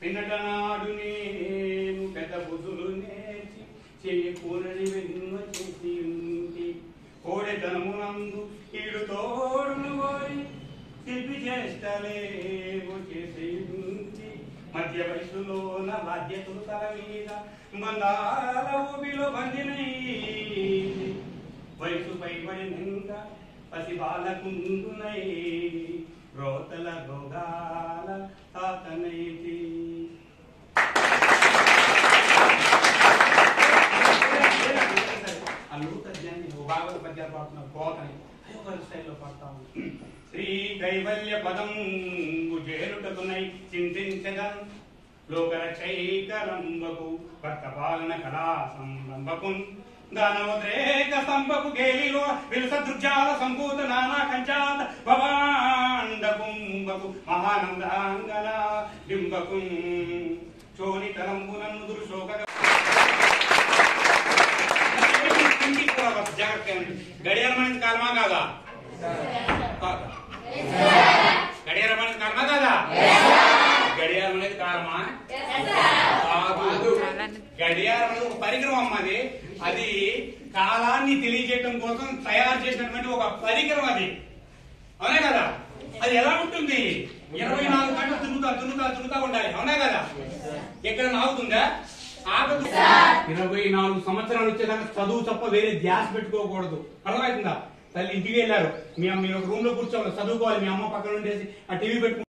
పిన్నటనాడు నేను పెద్ద బుద్ధులు నేర్చి చెయ్యి కూరని వెన్ను చేసి ఉంటి కోడెతనమునందు ఈడు తోడును కోరి శిల్పి చేష్టలేవు చేసి ఉంటి మధ్య వయసులోన బాధ్యతలు తల మీద మందాల ఊబిలో బందినై వయసు పైబడినంక పసి బాలకుందునై రోతల రోగాల తాతనైతి అల్లు తజ్ఞాన్ని ఓ భాగవత పద్యాలు పాడుతున్నారు కోతని అయ్యో ఒక స్టైల్లో పాడుతా ఉంది శ్రీ కైవల్య పదం చేరుటకునై చింతించగా లోకరక్షైకరంబకు భక్త పాలన కళా సంరంభకు దానవోద్రేక స్తంభకు గేలిలో విలస దృగ్జాల సంభూత నానా కంచాత భవాండ కుంభకు మహానందాంగన బింబకు చోని తలంబునన్ను దుర్శోక జాగ్రత్త గడియారం అనేది కాలమా కాదా కాదా గడియారం అనేది కాలమా కాదా గడియారం అనేది కాలమా కాదు గడియారం అనేది ఒక పరికరం అమ్మ అది అది కాలాన్ని తెలియజేయడం కోసం తయారు చేసినటువంటి ఒక పరికరం అది అవునా కదా అది ఎలా ఉంటుంది ఇరవై నాలుగు గంటలు తిరుగుతా తిరుగుతా తిరుగుతా ఉండాలి అవునా కదా ఎక్కడ ఆగుతుందా ఆగదు ఇరవై నాలుగు సంవత్సరాలు వచ్చేదాకా చదువు తప్ప వేరే ధ్యాస పెట్టుకోకూడదు అర్థమవుతుందా తల్లి ఇంటికి వెళ్ళారు మీ మీ రూమ్ లో కూర్చోవాలి చదువుకోవాలి మీ అమ్మ పక్కన ఉండేసి ఆ టీవీ పెట్టుకో